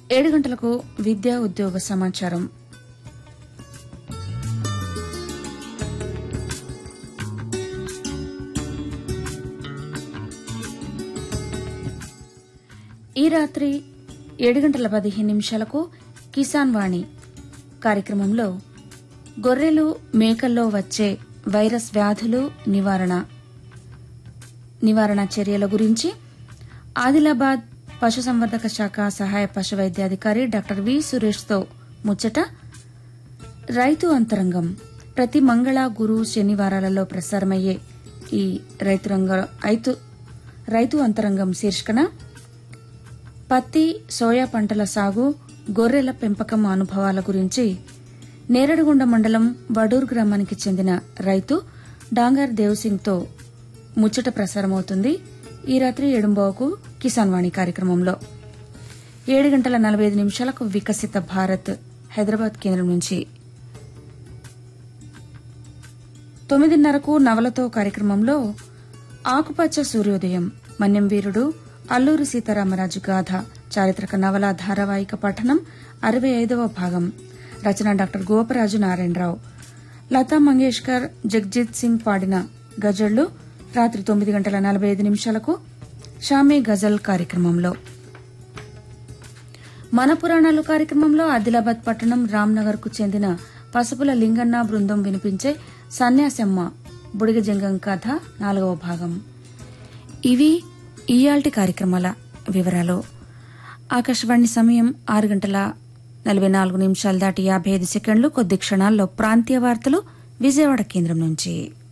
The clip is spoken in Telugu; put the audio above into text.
ఏడు గంటలకు విద్యా ఉద్యోగ సమాచారం ఈ రాత్రి ఏడు గంటల పదిహేను నిమిషాలకు కిసాన్ వాణి కార్యక్రమంలో గొర్రెలు మేకల్లో వచ్చే వైరస్ వ్యాధులు నివారణ నివారణ చర్యల గురించి ఆదిలాబాద్ పశుసంవర్ధక శాఖ సహాయ పశు వైద్యాధికారి డాక్టర్ వి సురేష్తో ముచ్చట రైతు అంతరంగం ప్రతి మంగళ గురు శనివారాలలో ప్రసారమయ్యే ఈ రైతు రంగ రైతు రైతు అంతరంగం శీర్షికన పత్తి సోయా పంటల సాగు గొర్రెల పెంపకం అనుభవాల గురించి నేరడిగుండ మండలం వడూర్ గ్రామానికి చెందిన రైతు డాంగర్ దేవ్సింగ్తో ముచ్చట ప్రసారమవుతుంది ఈ రాత్రి ఏడుంబావుకు కిసాన్ వాణి కార్యక్రమంలో ఏడు గంటల నలభై ఐదు నిమిషాలకు వికసిత భారత్ హైదరాబాద్ కేంద్రం నుంచి తొమ్మిదిన్నరకు నవలతో కార్యక్రమంలో ఆకుపచ్చ సూర్యోదయం మన్యం వీరుడు అల్లూరి సీతారామరాజు గాథ చారిత్రక నవల ధారావాహిక పఠనం అరవై ఐదవ భాగం రచన డాక్టర్ గోపరాజు నారాయణరావు లతా మంగేష్కర్ జగ్జిత్ సింగ్ పాడిన గజళ్లు రాత్రి తొమ్మిది గంటల నలభై ఐదు నిమిషాలకు షామీ గజల్ కార్యక్రమంలో మన పురాణాలు కార్యక్రమంలో ఆదిలాబాద్ పట్టణం రామ్నగర్ కు చెందిన పసుపుల లింగన్న బృందం వినిపించే సన్యాసమ్మ బుడిగజంగం కథ నాలుగవ భాగం ఇవి ఇయాల్టి కార్యక్రమాల వివరాలు ఆకాశవాణి సమయం ఆరు గంటల నలభై నాలుగు నిమిషాలు దాటి యాభై ఐదు సెకండ్లు కొద్ది క్షణాల్లో ప్రాంతీయ వార్తలు విజయవాడ కేంద్రం నుంచి